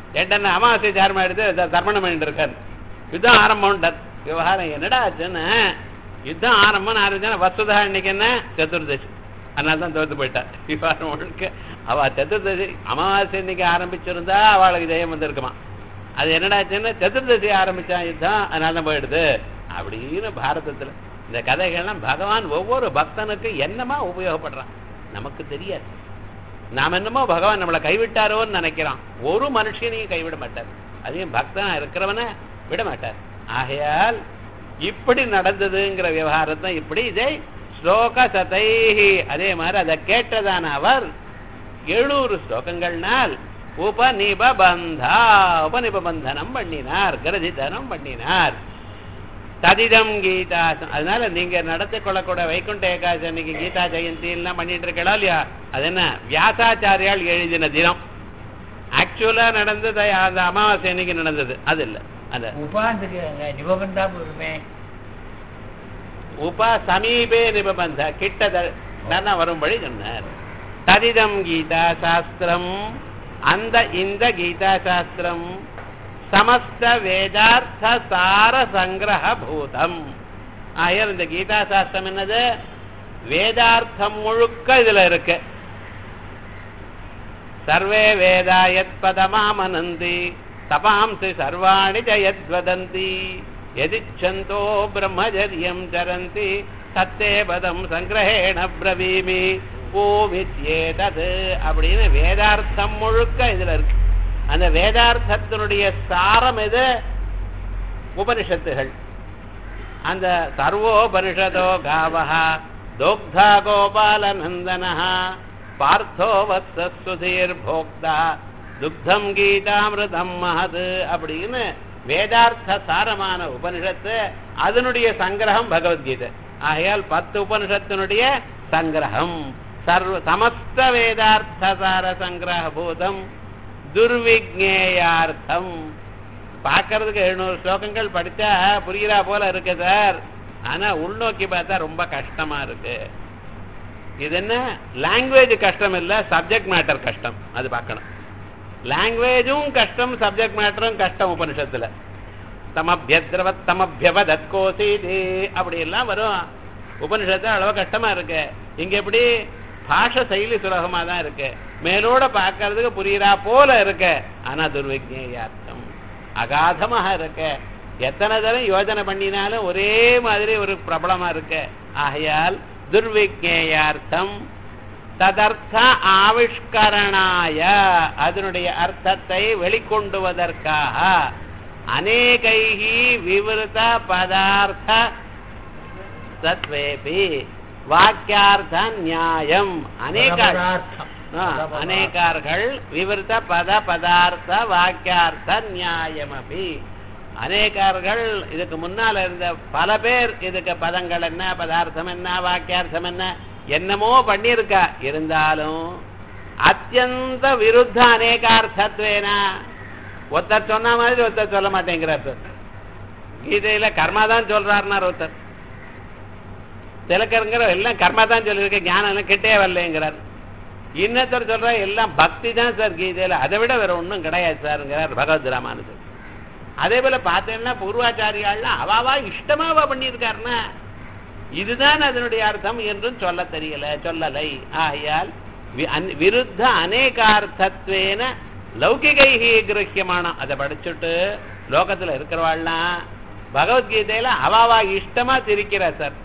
எட்டன்னு அமாவாசை சாரமா எடுத்து த- தர்ப்பணம் பண்ணிட்டு இருக்காரு யுத்தம் ஆரம்பம் விவகாரம் என்னடா ஆச்சுன்னு யுத்தம் ஆரம்பம் ஆரம்பிச்சா வசுதா இன்னைக்கு என்ன சதுர்தசி அதனால தான் தோத்து போயிட்டா விவகாரம் முழுக்க அவ சதுர்தசி அமாவாசை இன்னைக்கு ஆரம்பிச்சிருந்தா அவளுக்கு ஜெயம் வந்திருக்குமா அது என்னடா ஆச்சுன்னு சதுர்தசி ஆரம்பிச்சான் யுத்தம் அதனால தான் போயிடுது அப்படின்னு பாரதத்துல இந்த கதைகள்லாம் பகவான் ஒவ்வொரு பக்தனுக்கும் என்னமா உபயோகப்படுறான் நமக்கு தெரியாது நாம் என்னமோ பகவான் நம்மளை கைவிட்டாரோன்னு நினைக்கிறான் ஒரு மனுஷனையும் கைவிட மாட்டார் அதையும் பக்தனா இருக்கிறவனை விட மாட்டார் ஆகையால் இப்படி நடந்ததுங்கிற விவகாரத்தை இப்படி இதை ஸ்லோக சதைஹி அதே மாதிரி அதை கேட்டதான அவர் எழுநூறு ஸ்லோகங்கள்னால் உபநிபபந்தா உபநிபபந்தனம் பண்ணினார் கிரதிதனம் பண்ணினார் ததிதம் கீதா அதனால நீங்க நடத்தி கொள்ளக்கூட வைகுண்ட ஏகாதசி அன்னைக்கு கீதா ஜெயந்தி எல்லாம் பண்ணிட்டு இருக்கா இல்லையா அது என்ன வியாசாச்சாரியால் எழுதின தினம் ஆக்சுவலா நடந்தது அந்த அமாவாசை அன்னைக்கு நடந்தது அது இல்ல அந்த உபாந்துக்கு நிபபந்தா போருமே உப சமீபே நிபபந்த கிட்ட தானே வரும்படி சொன்னார் ததிதம் கீதா சாஸ்திரம் அந்த இந்த கீதா சாஸ்திரம் சமஸ்த வேதார்த்த சார சங்கிரக பூதம் ஆயர் இந்த கீதா சாஸ்திரம் என்னது வேதார்த்தம் முழுக்க இதுல இருக்கு சர்வே வேதா யத் பதமாமனந்தி தபாம்சி சர்வாணி ச யத்வதந்தி எதிச்சந்தோ பிரம்மச்சரியம் சரந்தி சத்தே பதம் சங்கிரஹேண பிரவீமி ஓமித்யேதது அப்படின்னு வேதார்த்தம் முழுக்க இதுல இருக்கு அந்த வேதார்த்தத்தினுடைய சாரம் எது உபனிஷத்துகள் அந்த சர்வோபனிஷதோ காவஹா தோக்தா கோபாலநந்தனஹா பார்த்தோ வத்சுதீர் போக்தா துக்தம் கீதாமிருதம் மகது அப்படின்னு வேதார்த்த சாரமான உபனிஷத்து அதனுடைய சங்கிரகம் பகவத்கீதை ஆகையால் பத்து உபனிஷத்தினுடைய சங்கிரகம் சர்வ சமஸ்த வேதார்த்த சார சங்கிரக பூதம் துர்விக்னேயார்த்தம் பார்க்கறதுக்கு எழுநூறு ஸ்லோகங்கள் படிச்சா புரியுறா போல இருக்கு சார் ஆனா உள்நோக்கி பார்த்தா ரொம்ப கஷ்டமா இருக்கு இது என்ன லாங்குவேஜ் கஷ்டம் இல்ல சப்ஜெக்ட் மேட்டர் கஷ்டம் அது பார்க்கணும் லாங்குவேஜும் கஷ்டம் சப்ஜெக்ட் மேட்டரும் கஷ்டம் உபனிஷத்துல தமபியத்ரவ தமபியவதத் கோசீதி அப்படி எல்லாம் வரும் உபனிஷத்து அளவு கஷ்டமா இருக்கு இங்க எப்படி பாஷ செயலி சுலகமா தான் இருக்கு மேலோட பார்க்கறதுக்கு புரியுறா போல இருக்கு ஆனா துர்விக்னேயார்த்தம் அகாதமாக இருக்கு எத்தனை தரம் யோஜனை பண்ணினாலும் ஒரே மாதிரி ஒரு பிரபலமா இருக்கு ஆகையால் துர்விக்னேயார்த்தம் ததர்த்த ஆவிஷ்கரணாய அதனுடைய அர்த்தத்தை வெளிக்கொண்டுவதற்காக அநேகைகி விவருத்த பதார்த்த தத்வேபி வாக்கியார்த்த நியாயம் அநேக பதார்த்தம். ஆ, அநேகார்கள் விவருத்த பத பதார்த்த வாக்கியார்த்த நியாயமபி அநேகார்கள் இதுக்கு முன்னால இருந்த பல பேர் இதுக்கு பதங்கள் என்ன பதார்த்தம் என்ன வாக்கியார்த்தம் என்ன என்னமோ பண்ணியிருக்கா இருந்தாலும் அத்தியந்த விருத்த அநேகார்த்தத்வேனா ஒருத்தர் சொன்ன மாதிரி ஒருத்தர் சொல்ல மாட்டேங்கிறார் சார் கீதையில கர்மா தான் சொல்றாருனார் ஒருத்தர் திலக்கருங்கிற எல்லாம் கர்மா தான் சொல்லியிருக்க ஞானம் எல்லாம் கிட்டே வரலைங்கிறார் இன்னொருத்தர் சொல்ற எல்லாம் பக்தி தான் சார் கீதையில அதை விட வேற ஒண்ணும் கிடையாது சார்ங்கிறார் பகவத் ராமானுஜர் அதே போல பார்த்தேன்னா பூர்வாச்சாரியாள்லாம் அவாவா இஷ்டமாவா பண்ணியிருக்காருன்னா இதுதான் அதனுடைய அர்த்தம் என்றும் சொல்ல தெரியல சொல்லலை ஆகையால் வி- அன்- விருத்த அநேகார்த்தத்வேன லௌகிகைகி கிரகியமான அதை படிச்சுட்டு லோகத்துல இருக்கிறவாள்லாம் பகவத்கீதையில அவாவா இஷ்டமா திரிக்கிறார் சார்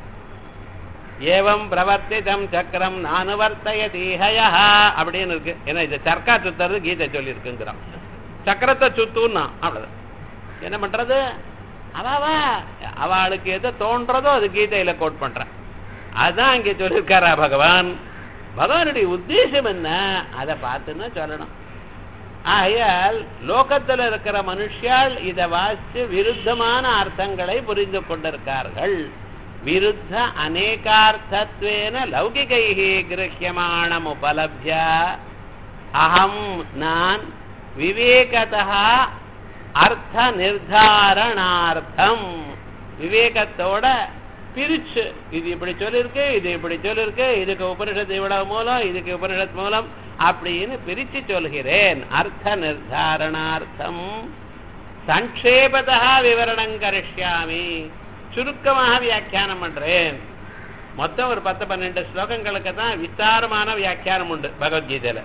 ஏவம் பிரவர்த்திதம் சக்கரம் நானுவர்த்தய தீஹயா அப்படின்னு இருக்கு ஏன்னா இது சர்க்கா சுத்துறது கீதை சொல்லி இருக்குங்கிறான் சக்கரத்தை சுத்துன்னா அவ்வளவுதான் என்ன பண்றது அவாவா அவளுக்கு எது தோன்றதோ அது கீதையில கோட் பண்றான் அதான் இங்க சொல்லியிருக்காரா பகவான் பகவானுடைய உத்தேசம் என்ன அதை பார்த்துன்னு சொல்லணும் ஆகையால் லோகத்துல இருக்கிற மனுஷியால் இதை வாசித்து விருத்தமான அர்த்தங்களை புரிந்து கொண்டிருக்கார்கள் விருத்த அநேகார்த்தத்வேன லௌகிகைஹி கிரஹியமானம் உபலப்ய அகம் நான் விவேகதா அர்த்த நிர்தாரணார்த்தம் விவேகத்தோட பிரிச்சு இது இப்படி சொல்லிருக்கு இது இப்படி சொல்லிருக்கு இதுக்கு உபனிஷத்து இவ்வளவு மூலம் இதுக்கு உபனிஷத் மூலம் அப்படின்னு பிரிச்சு சொல்கிறேன் அர்த்த நிர்தாரணார்த்தம் சங்கேபதா விவரணம் கரிஷ்யாமி சுருக்கமாக வியாக்கியானம் பண்றேன் மொத்தம் ஒரு பத்து பன்னெண்டு ஸ்லோகங்களுக்கு தான் விஸ்தாரமான வியாக்கியானம் உண்டு பகவத்கீதையில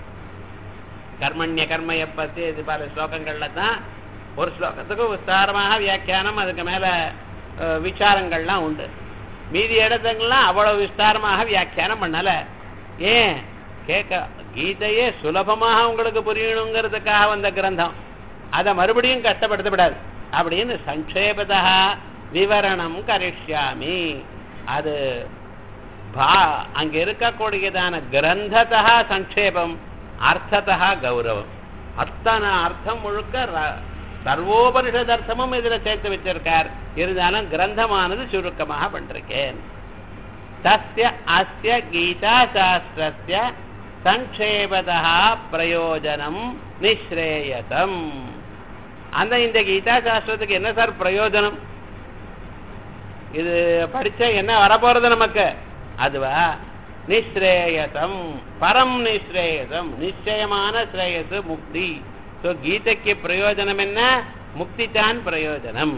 கர்மண்ய கர்மய பத்தி இது பல ஸ்லோகங்கள்ல தான் ஒரு ஸ்லோகத்துக்கு விஸ்தாரமாக வியாக்கியானம் அதுக்கு மேல அஹ், விசாரங்கள்லாம் உண்டு மீதி இடத்துங்கெல்லாம் அவ்வளவு விஸ்தாரமாக வியாக்கியானம் பண்ணல ஏன் கேட்க கீதையே சுலபமாக உங்களுக்கு புரியணுங்கிறதுக்காக வந்த கிரந்தம் அதை மறுபடியும் கஷ்டப்படுத்தப்படாது அப்படின்னு சங்கேபதா விவரணம் கரிஷ்யாமி அது பா அங்க இருக்கக்கூடியதான கிரந்ததா சங்கேபம் அர்த்ததா கௌரவம் அத்தனை அர்த்தம் முழுக்க ர- சர்வோபனிஷத் அர்த்தமும் இதுல சேர்த்து வச்சிருக்கார் இருந்தாலும் கிரந்தமானது சுருக்கமாக பண்றேன் தஸ்ய அஸ்ய கீதா சாஸ்திரஸ்ய சங்கேபதா பிரயோஜனம் நிஸ்ரேயசம் அந்த இந்த கீதா சாஸ்திரத்துக்கு என்ன சார் பிரயோஜனம் இது படிச்சா என்ன வரப்போறது நமக்கு அதுவா நிஸ்ரேயசம் பரம் நிஸ்ரேயசம் நிச்சயமான ஸ்ரேயசு முக்தி ஸோ கீதைக்கு பிரயோஜனம் என்ன முக்தி தான் பிரயோஜனம்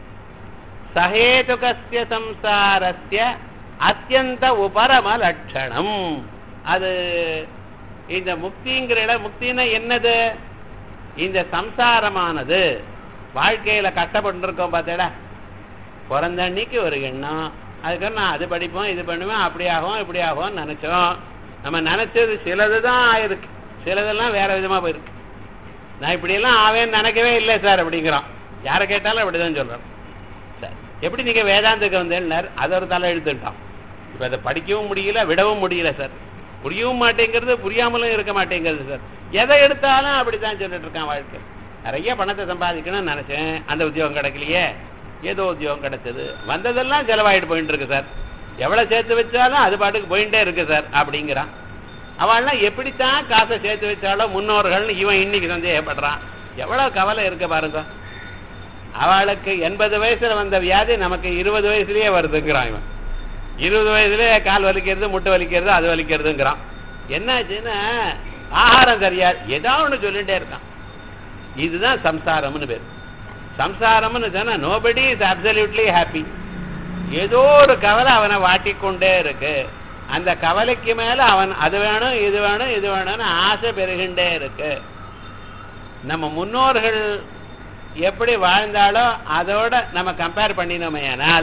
சஹேதுகஸ்ய சம்சாரஸ்ய அத்தியந்த உபரம லட்சணம் அது இந்த முக்திங்கிற இடம் முக்தின்னா என்னது இந்த சம்சாரமானது வாழ்க்கையில கஷ்டப்பட்டுருக்கோம் பார்த்தேடா பிறந்த அன்னைக்கு ஒரு எண்ணம் அதுக்கு நான் அது படிப்போம் இது பண்ணுவேன் அப்படி ஆகும் இப்படி ஆகும்னு நினைச்சோம் நம்ம நினைச்சது சிலது தான் ஆயிருக்கு சிலதெல்லாம் வேற விதமா போயிருக்கு நான் இப்படியெல்லாம் ஆவேன்னு நினைக்கவே இல்லை சார் அப்படிங்கிறான் யாரை கேட்டாலும் அப்படிதான் சொல்றோம் சரி எப்படி நீங்க வேதாந்துக்கு வந்தேன்னார் அது ஒரு தலை எழுத்துட்டான் இப்ப அதை படிக்கவும் முடியல விடவும் முடியல சார் புரியவும் மாட்டேங்கிறது புரியாமலும் இருக்க மாட்டேங்கிறது சார் எதை எடுத்தாலும் அப்படித்தான் சொல்லிட்டு இருக்கான் வாழ்க்கை நிறைய பணத்தை சம்பாதிக்கணும்னு நினைச்சேன் அந்த உத்தியோகம் கிடைக்கலையே ஏதோ உத்தியோகம் கிடைச்சது வந்ததெல்லாம் செலவாயிட்டு போயிட்டு இருக்கு சார் எவ்வளவு சேர்த்து வச்சாலும் அது பாட்டுக்கு போயிட்டே இருக்கு சார் அப்படிங்கிறான் அவள்லாம் எப்படித்தான் காசை சேர்த்து வச்சாலும் முன்னோர்கள்னு இவன் இன்னைக்கு சந்தேகப்படுறான் எவ்வளவு கவலை இருக்கு பாருங்க அவளுக்கு எண்பது வயசுல வந்த வியாதி நமக்கு இருபது வயசுலயே வருதுங்கிறான் இவன் இருபது வயசுலயே கால் வலிக்கிறது முட்டை வலிக்கிறது அது வலிக்கிறதுங்கிறான் என்னாச்சுன்னா ஆகாரம் சரியா ஏதாவது ஒண்ணு சொல்லிட்டே இருக்கான் இதுதான் சம்சாரம்னு பேர் சம்சாரம்னு சொன்னா நோபடி இஸ் அப்சல்யூட்லி ஹாப்பி ஏதோ ஒரு கவலை அவனை வாட்டிக்கொண்டே இருக்கு அந்த கவலைக்கு மேல அவன் அது வேணும் இது வேணும் இது வேணும்னு ஆசை பெருகின்றே இருக்கு நம்ம முன்னோர்கள் எப்படி வாழ்ந்தாலோ அதோட நம்ம கம்பேர் பண்ணினோமையானால்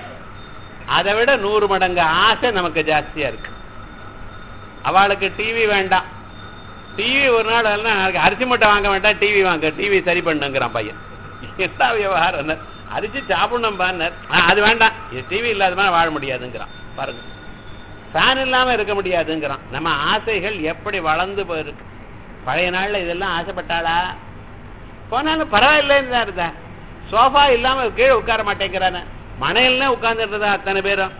அதை விட நூறு மடங்கு ஆசை நமக்கு ஜாஸ்தியா இருக்கு அவளுக்கு டிவி வேண்டாம் டிவி ஒரு நாள் எல்லாம் நாளைக்கு அரிசி மூட்டை வாங்க வேண்டாம் டிவி வாங்க டிவி சரி பண்ணுங்கிறான் பையன் என்ன விவகாரம் அரிசி சாப்பிடணும் பாருனர் அது வேண்டாம் இது டிவி இல்லாத மாதிரி வாழ முடியாதுங்கிறான் பாருங்க ஃபேன் இல்லாம இருக்க முடியாதுங்கிறான் நம்ம ஆசைகள் எப்படி வளர்ந்து போயிருக்கு பழைய நாள்ல இதெல்லாம் ஆசைப்பட்டாளா போனாலும் பரவாயில்லைன்னு தான் இருந்தா சோஃபா இல்லாம கீழே உட்கார மாட்டேங்கிறானே மனையில்னா உட்கார்ந்துட்டு இருந்தா அத்தனை பேரும்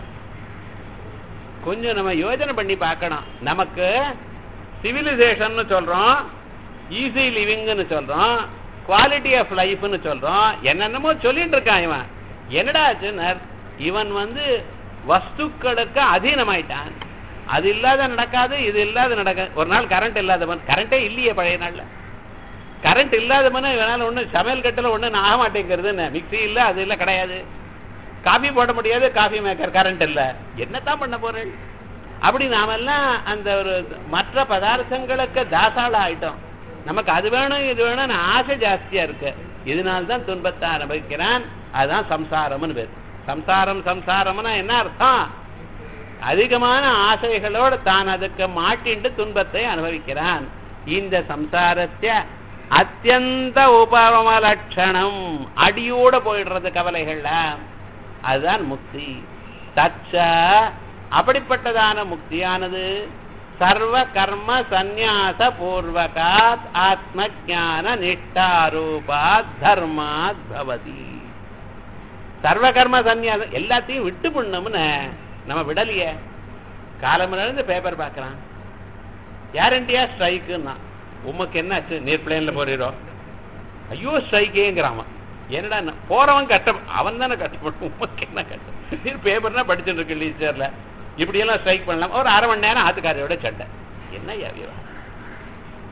கொஞ்சம் நம்ம யோசனை பண்ணி பார்க்கணும் நமக்கு சிவிலைசேஷன் சொல்றோம் ஈஸி லிவிங்னு சொல்றோம் குவாலிட்டி ஆஃப் லைஃப்னு சொல்றோம் என்னென்னமோ சொல்லிட்டு இருக்கான் இவன் என்னடா ஆச்சுன்னா இவன் வந்து வஸ்துக்களுக்கு அதீனமாயிட்டான் அது இல்லாத நடக்காது இது இல்லாத நடக்காது ஒரு நாள் கரண்ட் இல்லாதவன் கரண்டே இல்லையே பழைய நாள்ல கரண்ட் இல்லாதவன இவனால ஒண்ணு சமையல் கட்டில ஒண்ணு ஆக மாட்டேங்கிறது மிக்சி இல்ல அது இல்ல கிடையாது காபி போட முடியாது காபி மேக்கர் கரண்ட் இல்ல என்னத்தான் பண்ண போறேன் அப்படி நாமெல்லாம் அந்த ஒரு மற்ற பதார்த்தங்களுக்கு தாசாள ஆயிட்டோம் நமக்கு அது வேணும் இது வேணும்னு ஆசை ஜாஸ்தியா இருக்கு இதனால தான் துன்பத்தை அனுபவிக்கிறான் அதுதான் சம்சாரம்னு பேர் சம்சாரம் சம்சாரம்னா என்ன அர்த்தம் அதிகமான ஆசைகளோடு தான் அதுக்கு மாட்டிண்டு துன்பத்தை அனுபவிக்கிறான் இந்த சம்சாரத்தை அத்தியந்த உபம லட்சணம் அடியோட போயிடுறது கவலைகள்ல அதுதான் முக்தி தச்ச அப்படிப்பட்டதான முக்தியானது சர்வ கர்ம சந்நியாச பூர்வகாத் ஆத்ம ஜான நிஷ்டாரூபாத் தர்மாத் பவதி சர்வ கர்ம சந்நியாசம் எல்லாத்தையும் விட்டு பண்ணோம்னு நம்ம விடலையே காலமிலிருந்து பேப்பர் பார்க்கறான் கேரண்டியா ஸ்ட்ரைக்குன்னா உமக்கு என்னாச்சு நீர் பிளேன்ல போறீரோ ஐயோ ஸ்ட்ரைக்கேங்கிறான் என்னடா நான் போறவன் கஷ்டம் அவன் தானே கஷ்டப்படும் உமக்கு என்ன கஷ்டம் நீர் பேப்பர்னா படிச்சுட்டு இருக்கு லீச்சர்ல இப்படியெல்லாம் ஸ்ட்ரைக் பண்ணலாம் ஒரு அரை மணி நேரம் ஆத்துக்காரையோட சண்டை என்ன விவகாரம்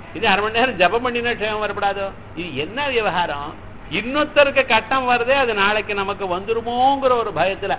இது அரை மணி நேரம் ஜபம் பண்ணினா க்ஷேமம் வரப்படாதோ இது என்ன விவகாரம் இன்னொருத்தருக்கு கட்டம் வருதே அது நாளைக்கு நமக்கு வந்துருமோங்கிற ஒரு பயத்துல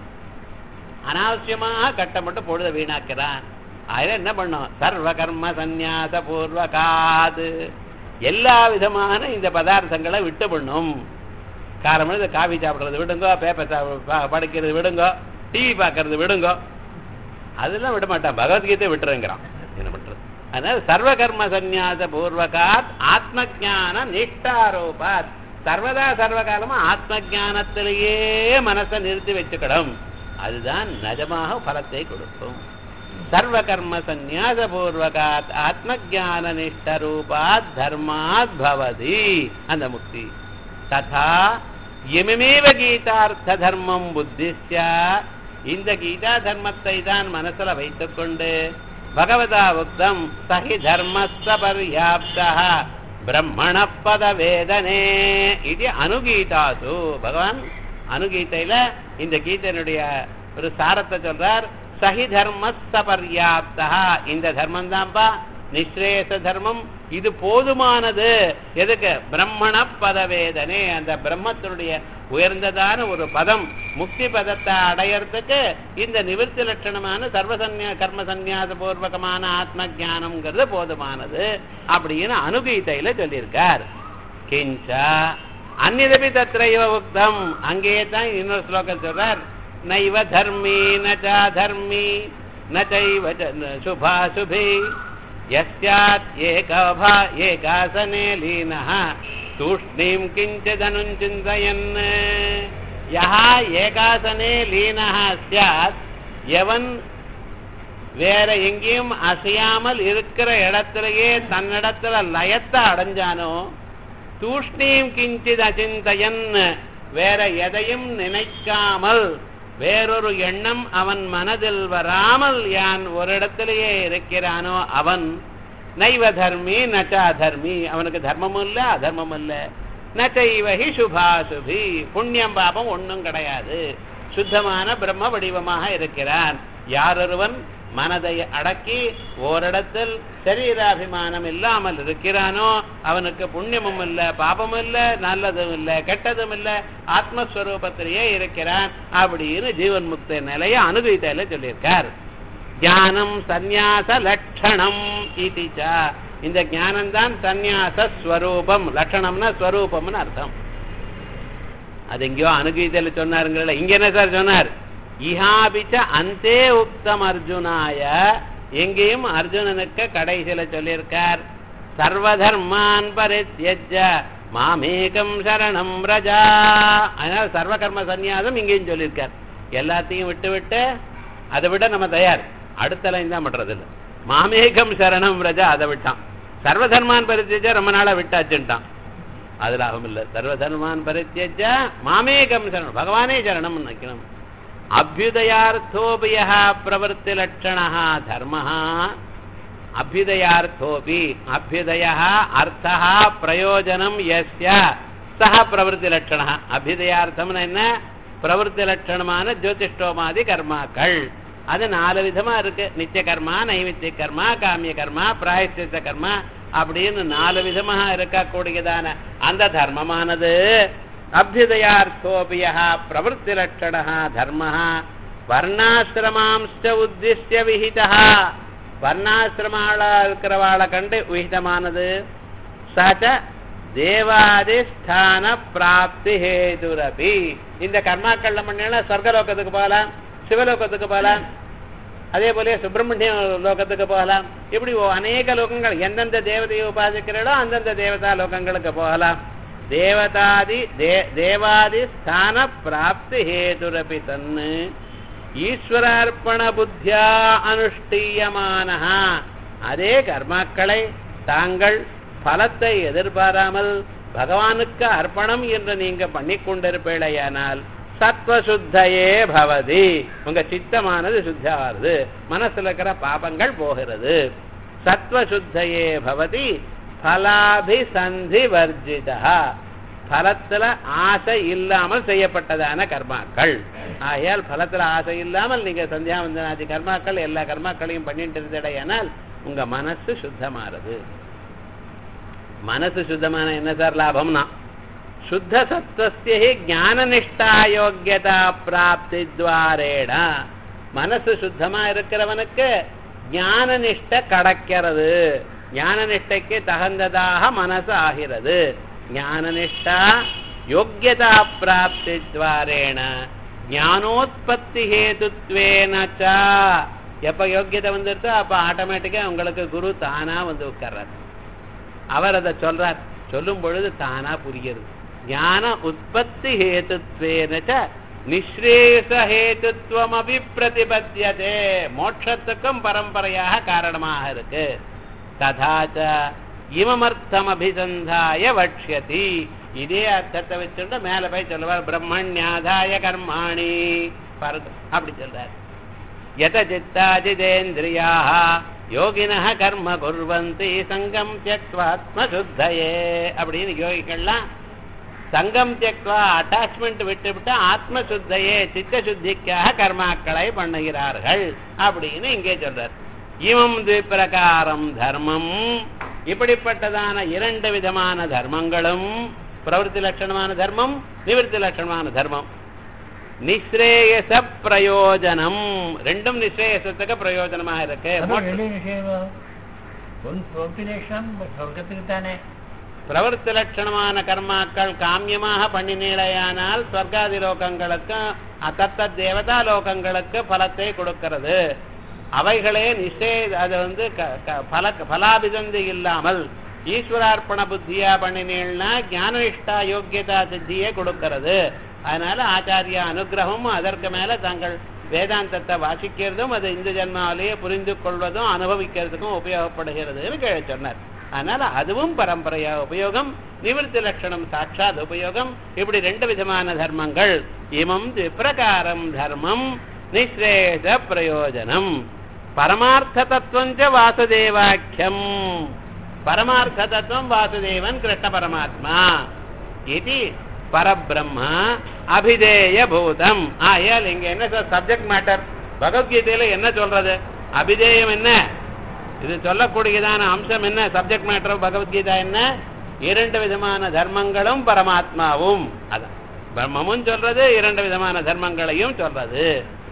அனாவசியமாக கட்டப்பட்டு பொழுத வீணாக்கிறான் அதில் என்ன பண்ணோம் சர்வ கர்ம சந்நியாச பூர்வகாது எல்லா விதமான இந்த பதார்த்தங்களை விட்டு பண்ணும் காரணம் இந்த காஃபி சாப்பிட்றது விடுங்கோ பேப்பர் படிக்கிறது விடுங்கோ டிவி பார்க்கறது விடுங்கோ அதெல்லாம் விட மாட்டான் பகவத்கீதை விட்டுருங்கிறான் என்ன பண்றது அதனால சர்வ கர்ம சந்நியாச பூர்வகாத் ஆத்ம ஜான நிஷ்டாரோபாத் சர்வதா சர்வ காலமா ஆத்ம ஜானத்திலேயே மனசை நிறுத்தி வச்சுக்கணும் அதுதான் நிஜமாக பலத்தை கொடுக்கும் சர்வ கர்ம சந்நியாச பூர்வகாத் ஆத்ம ஜான நிஷ்டரூபாத் தர்மாத் பவதி அந்த முக்தி ததா எமமேவ கீதார்த்த தர்மம் புத்திஸ்ய இந்த கீதா தர்மத்தை தான் மனசுல வைத்துக்கொண்டு பகவதா உக்தம் சஹி தர்மஸ்த பர்யாப்தா பிரம்மண பத வேதனே இது அனுகீதாசு பகவான் அனுகீதையில இந்த கீதையினுடைய ஒரு சாரத்தை சொல்றார் சஹி தர்மஸ்த பர்யாப்தா இந்த தர்மம் தான்ப்பா நிஸ்ரேயச தர்மம் இது போதுமானது எதுக்கு பிரம்மண பதவேதனே அந்த பிரம்மத்தினுடைய உயர்ந்ததான ஒரு பதம் முக்தி பதத்தை அடையறதுக்கு இந்த நிவர்த்தி லட்சணமான சர்வசன்யா கர்ம சந்நியாச பூர்வகமான ஆத்ம ஜானம்ங்கிறது போதுமானது அப்படின்னு அனுகீதையில சொல்லியிருக்கார் கிஞ்சா அந்நிதபி தத்ரைவ உக்தம் அங்கேயே தான் இன்னொரு ஸ்லோகம் சொல்றார் நைவ தர்மி நச்சா தர்மி நச்சைவ சுபா சுபி यस्यात् एकभा एकासने लीनः तूष्णीम् किञ्चिदनुचिन्तयन् यः ஏகாசனே லீனः ஸ்யாத் எவன் வேற எங்கேயும் அசையாமல் இருக்கிற இடத்திலேயே தன்னிடத்துல லயத்தை அடைஞ்சானோ தூஷ்ணீம் கிஞ்சித் அச்சிந்தயன் வேற எதையும் நினைக்காமல் வேறொரு எண்ணம் அவன் மனதில் வராமல் யான் ஒரு இடத்திலேயே இருக்கிறானோ அவன் நைவ தர்மி நச்சா தர்மி அவனுக்கு தர்மமும் இல்ல அதர்மமும் இல்ல நச்சைவகி சுபாசுபி புண்ணியம் பாபம் ஒண்ணும் கிடையாது சுத்தமான பிரம்ம வடிவமாக இருக்கிறான் யாரொருவன் மனதை அடக்கி ஓரிடத்தில் சரீராபிமானம் இல்லாமல் இருக்கிறானோ அவனுக்கு புண்ணியமும் இல்ல பாபமும் இல்ல நல்லதும் இல்ல கெட்டதும் இல்ல ஆத்மஸ்வரூபத்திலேயே இருக்கிறான் அப்படின்னு ஜீவன் முக்த நிலைய அனுபவித்தையில சொல்லியிருக்கார் ஞானம் சந்நியாச லட்சணம் இதிச்சா இந்த ஞானம் தான் சந்நியாச ஸ்வரூபம் லட்சணம்னா ஸ்வரூபம்னு அர்த்தம் அது எங்கேயோ அனுகீதையில சொன்னாருங்கள இங்க என்ன சார் சொன்னார் இஹாபிச்ச அந்தே உக்தம் அர்ஜுனாய எங்கேயும் அர்ஜுனனுக்கு கடைசியில சொல்லியிருக்கார் சர்வதர்மான் பரித்யஜ மாமேகம் சரணம் ரஜா அதனால சர்வ கர்ம சந்நியாசம் இங்கேயும் சொல்லியிருக்கார் எல்லாத்தையும் விட்டு விட்டு அதை விட நம்ம தயார் அடுத்த லைன் தான் பண்றது இல்லை மாமேகம் சரணம் ரஜா அதை விட்டான் சர்வதர்மான் பரித்யஜ ரொம்ப நாளா விட்டாச்சுட்டான் அது லாபம் இல்லை சர்வதர்மான் பரித்யஜ மாமேகம் சரணம் பகவானே சரணம் நினைக்கணும் அபியுதயார்த்தோபிய பிரவருத்தி லட்சண தர்ம அபியுதயார்த்தோபி அபியுதய அர்த்தா பிரயோஜனம் எஸ்ய சக பிரவருத்தி லட்சண அபியுதயார்த்தம்னு என்ன பிரவருத்தி லட்சணமான ஜோதிஷ்டோமாதி கர்மாக்கள் அது நாலு விதமா இருக்கு நித்திய கர்மா நைமித்திய கர்மா காமிய கர்மா பிராயசித்த கர்மா அப்படின்னு நாலு விதமாக இருக்கக்கூடியதான அந்த தர்மமானது அபியுதயார்த்தோபிய பிரவருத்தி லட்சண தர்ம வர்ணாசிரமாம்ச உத்திஷ்ய விஹிதா வர்ணாசிரமாளா இருக்கிறவாளை கண்டு விகிதமானது சச்ச தேவாதி ஸ்தான பிராப்தி ஹேதுரபி இந்த கர்மாக்கள்ல பண்ணினா சொர்க்கலோகத்துக்கு போகலாம் சிவலோகத்துக்கு போகலாம் அதே போல சுப்பிரமணிய லோகத்துக்கு போகலாம் இப்படி அநேக லோகங்கள் எந்தெந்த தேவதையை உபாசிக்கிறீர்களோ அந்தந்த தேவதா லோகங்களுக்கு போகலாம் தேவதாதி தேவாதி ஸ்தான பிராப்தி ஹேதுரபி தன்னு ஈஸ்வரார்ப்பண புத்தியா அனுஷ்டீயமான அதே கர்மாக்களை தாங்கள் பலத்தை எதிர்பாராமல் பகவானுக்கு அர்ப்பணம் என்று நீங்க பண்ணி கொண்டிருப்பீழையானால் சத்வசுத்தையே பவதி உங்க சித்தமானது சுத்தாகிறது மனசுல இருக்கிற பாபங்கள் போகிறது சத்வசுத்தையே பவதி பலாபிசந்தி வர்ஜிதா பலத்துல ஆசை இல்லாமல் செய்யப்பட்டதான கர்மாக்கள் ஆகையால் பலத்துல ஆசை இல்லாமல் நீங்க சந்தியாவந்தனாதி கர்மாக்கள் எல்லா கர்மாக்களையும் பண்ணிட்டு இருந்தடையானால் உங்க மனசு சுத்தமாறது மனசு சுத்தமான என்ன சார் லாபம்னா சுத்த சத்வஸ்ய ஞானநிஷ்டா யோக்கியதா பிராப்தி துவாரேட மனசு சுத்தமா இருக்கிறவனுக்கு ஞான நிஷ்டை கடக்கிறது ஞான நிஷ்டைக்கு தகுந்ததாக மனசு ஆகிறது ஞான நிஷ்டா யோக்கியதா பிராப்தி துவாரேண ஞானோத்பத்தி ஹேதுத்வேனச்சா எப்ப யோக்கியதை வந்துருதோ அப்ப ஆட்டோமேட்டிக்கா உங்களுக்கு குரு தானா வந்து உட்கார்றாரு அவர் அதை சொல்றார் சொல்லும் பொழுது தானா புரிகிறது ஞான உற்பத்தி ஹேதுத்வேனச்ச நிஸ்ரேஷ ஹேதுத்வம் அபி பிரதிபத்தியதே மோட்சத்துக்கும் பரம்பரையாக காரணமாக இருக்கு ததாச்ச இமமர்த்தம் அபிசந்தாய வக்ஷதி இதே அர்த்தத்தை வச்சுட்டு மேல போய் சொல்லுவார் பிரம்மண்யாதாய கர்மாணி பாருங்க அப்படி சொல்றார் யத சித்தாஜிதேந்திரியாக யோகினः கர்ம குர்வந்தி சங்கம் தியக்வாத்மசுத்தயே அப்படின்னு யோகிகள்லாம் சங்கம் தியக்வா அட்டாச்மெண்ட் விட்டுவிட்டு ஆத்மசுத்தையே சித்த சுத்திக்காக கர்மாக்களை பண்ணுகிறார்கள் அப்படின்னு இங்கே சொல்றார் இமம் பிரகாரம் தர்மம் இப்படிப்பட்டதான இரண்டு விதமான தர்மங்களும் பிரவருத்தி லட்சணமான தர்மம் நிவர்த்தி லட்சணமான தர்மம் நிஸ்ரேயச பிரயோஜனம் ரெண்டும் நிஸ்ரேயசத்துக்கு பிரயோஜனமாக இருக்கு அதுவும் ரெண்டு விஷயமா ஒன் ப்ரோட்டினேஷன் சொர்க்கத்துக்கு தானே பிரவருத்தி லட்சணமான கர்மாக்கள் காமியமாக பண்ணினீழையானால் ஸ்வர்காதி லோகங்களுக்கு அத்தத்த தேவதா லோகங்களுக்கு பலத்தை கொடுக்கிறது அவைகளே நிச்சய அது வந்து க- க- பல பலாபிதந்து இல்லாமல் ஈஸ்வரார்ப்பண புத்தியா பண்ணினீள்னா ஞானனிஷ்டா யோக்கியதா சித்தியே கொடுக்கிறது அதனால ஆச்சாரிய அனுகிரகமும் அதற்கு மேல தாங்கள் வேதாந்தத்தை வாசிக்கிறதும் அது இந்த ஜென்மாவிலேயே புரிந்து கொள்வதும் அனுபவிக்கிறதுக்கும் உபயோகப்படுகிறதுன்னு கீழே சொன்னார் அதனால அதுவும் பரம்பரையா உபயோகம் நிவர்த்தி லட்சணம் சாட்சாத் உபயோகம் இப்படி ரெண்டு விதமான தர்மங்கள் இமம் பிரகாரம் தர்மம் நிஸ்ரேஷ பிரயோஜனம் பரமார்த்த தத்துவம் ச வாசுதேவாக்கியம் பரமார்த்த தத்துவம் வாசுதேவன் கிருஷ்ண பரமாத்மா இது பரபிரம்ம அபிதேய பூதம் ஆயால் இங்க என்ன சார் சப்ஜெக்ட் மேட்டர் பகவத்கீதையில என்ன சொல்றது அபிதேயம் என்ன இது சொல்லக்கூடியதான அம்சம் என்ன சப்ஜெக்ட் மேட்டர் பகவத்கீதா என்ன இரண்டு விதமான தர்மங்களும் பரமாத்மாவும் அதான் பிரம்மமும் சொல்றது இரண்டு விதமான தர்மங்களையும் சொல்றது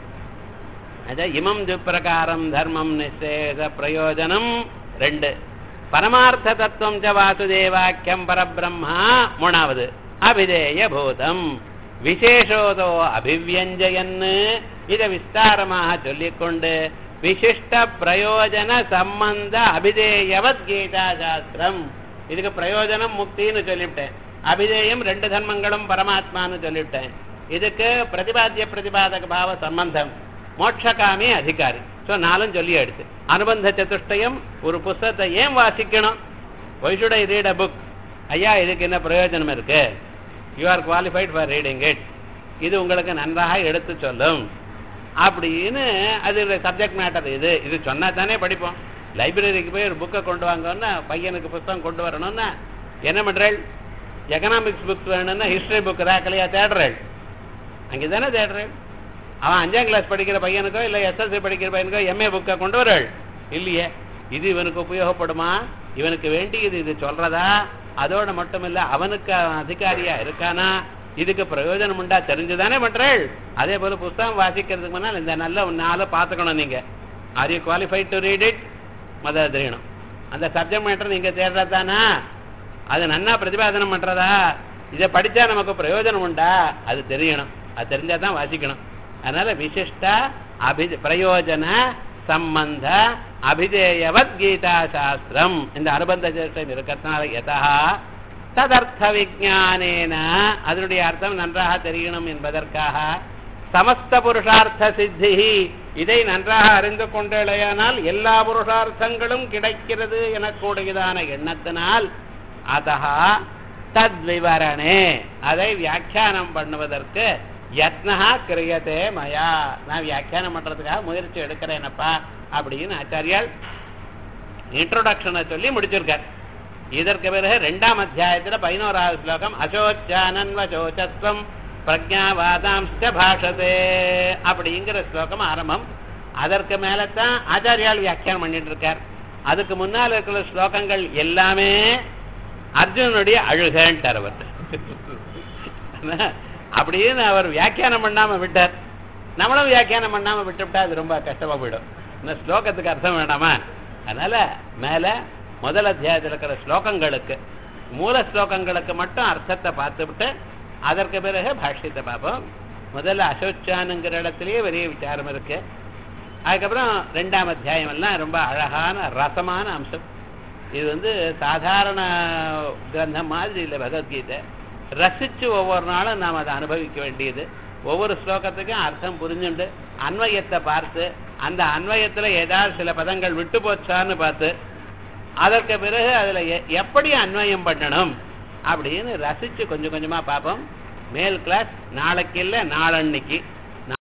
அத இமம் துப்பிரகாரம் தர்மம் நிசேஷ பிரயோஜனம் ரெண்டு பரமார்த்த தத்துவம் ச வாசுதேவாக்கியம் பரபிரம்மா மூணாவது அபிதேய பூதம் விசேஷோதோ அபிவியஞ்சயன்னு இதை விஸ்தாரமாக சொல்லிக்கொண்டு விசிஷ்ட பிரயோஜன சம்பந்த அபிதேயவத் கீதா சாஸ்திரம் இதுக்கு பிரயோஜனம் முக்தின்னு சொல்லிவிட்டேன் அபிதேயம் ரெண்டு தர்மங்களும் பரமாத்மான்னு சொல்லிவிட்டேன் இதுக்கு பிரதிபாத்திய பிரதிபாதக பாவ சம்பந்தம் மோட்சகாமி அதிகாரி ஸோ நாலும் சொல்லி எடுத்து அனுபந்த சதுஷ்டயம் ஒரு புஸ்தகத்தை ஏன் வாசிக்கணும் why should I read a book ஐயா இதுக்கு என்ன பிரயோஜனம் இருக்கு you are qualified for reading it இது உங்களுக்கு நன்றாக எடுத்து சொல்லும் அப்படின்னு அது சப்ஜெக்ட் மேட்டர் இது இது சொன்னா தானே படிப்போம் லைப்ரரிக்கு போய் ஒரு புக்கை கொண்டு வாங்கன்னா பையனுக்கு புஸ்தகம் கொண்டு வரணும்னா என்ன பண்றேள் எக்கனாமிக்ஸ் புக்ஸ் வேணும்னா ஹிஸ்டரி புக் ரேக்கலையா தேடுறேள் அங்கே தானே தேடுறேள் அவன் அஞ்சாம் கிளாஸ் படிக்கிற பையனுக்கோ இல்லை எஸ்எல்சி படிக்கிற பையனுக்கோ எம்ஏ புக்கை கொண்டு வரள் இல்லையே இது இவனுக்கு உபயோகப்படுமா இவனுக்கு வேண்டியது இது சொல்றதா அதோட மட்டும் இல்ல அவனுக்கு அவன் அதிகாரியா இருக்கானா இதுக்கு பிரயோஜனம் உண்டா தெரிஞ்சுதானே பண்றேள் அதே போல புஸ்தகம் வாசிக்கிறதுக்கு முன்னால் இந்த நல்ல நாளை பார்த்துக்கணும் நீங்க are you qualified to read it மத தெரியணும் அந்த சப்ஜெக்ட் மேட்டர் நீங்க தேடுறதானா அது நன்னா பிரதிபாதனம் பண்றதா இதை படிச்சா நமக்கு பிரயோஜனம் உண்டா அது தெரியணும் அது தெரிஞ்சா தான் வாசிக்கணும் அதனால விசிஷ்ட அபி பிரயோஜன சம்பந்த அபிதேயவத் கீதா சாஸ்திரம் இந்த அனுபந்த சேஷ்டம் இருக்கிறதுனால எதா ததர்த்த விஜானேன அதனுடைய அர்த்தம் நன்றாக தெரியணும் என்பதற்காக சமஸ்த புருஷார்த்த சித்தி இதை நன்றாக அறிந்து கொண்டேயானால் எல்லா புருஷார்த்தங்களும் கிடைக்கிறது எனக்கூடியதான எண்ணத்தினால் அதா தத்விவரணே அதை வியாக்கியானம் பண்ணுவதற்கு யத்னஹா கிரியதே மயா நான் வியாக்கியானம் பண்றதுக்காக முயற்சி எடுக்கிறேனப்பா அப்படின்னு ஆச்சாரியால் இன்ட்ரோடக்ஷனை சொல்லி முடிச்சிருக்கார் இதற்கு பிறகு ரெண்டாம் அத்தியாயத்துல பதினோராவது ஸ்லோகம் அசோச்சானன்வசோச்சஸ்வம் பிரஜாவாதாம்ச பாஷதே அப்படிங்கிற ஸ்லோகம் ஆரம்பம் அதற்கு மேலத்தான் ஆச்சாரியால் வியாக்கியானம் பண்ணிட்டு இருக்கார் அதுக்கு முன்னால் இருக்கிற ஸ்லோகங்கள் எல்லாமே அர்ஜுனனுடைய அழுகன்ட்டார் அவர் அப்படின்னு அவர் வியாக்கியானம் பண்ணாம விட்டார் நம்மளும் வியாக்கியானம் பண்ணாம விட்டுவிட்டா அது ரொம்ப கஷ்டமா போயிடும் இன்னும் ஸ்லோகத்துக்கு அர்த்தம் வேண்டாமா அதனால மேல முதல் அத்தியாயத்தில் இருக்கிற ஸ்லோகங்களுக்கு மூல ஸ்லோகங்களுக்கு மட்டும் அர்த்தத்தை பார்த்துவிட்டு அதற்கு பிறகு பாஷ்யத்தை பார்ப்போம் முதல்ல அசோச்சானுங்கிற இடத்துலயே பெரிய விசாரம் இருக்கு அதுக்கப்புறம் ரெண்டாம் அத்தியாயம் எல்லாம் ரொம்ப அழகான ரசமான அம்சம் இது வந்து சாதாரண கிரந்தம் மாதிரி இல்லை பகவத்கீதை ரசிச்சு ஒவ்வொரு நாளும் நாம் அதை அனுபவிக்க வேண்டியது ஒவ்வொரு ஸ்லோகத்துக்கும் அர்த்தம் புரிஞ்சுண்டு அன்வயத்தை பார்த்து அந்த அன்வயத்துல ஏதாவது சில பதங்கள் விட்டு போச்சான்னு பார்த்து அதற்கு பிறகு அதுல எ- எப்படி அன்வயம் பண்ணணும் அப்படின்னு ரசிச்சு கொஞ்சம் கொஞ்சமா பார்ப்போம் மேல் கிளாஸ் நாளைக்கு இல்லை நாளன்னைக்கு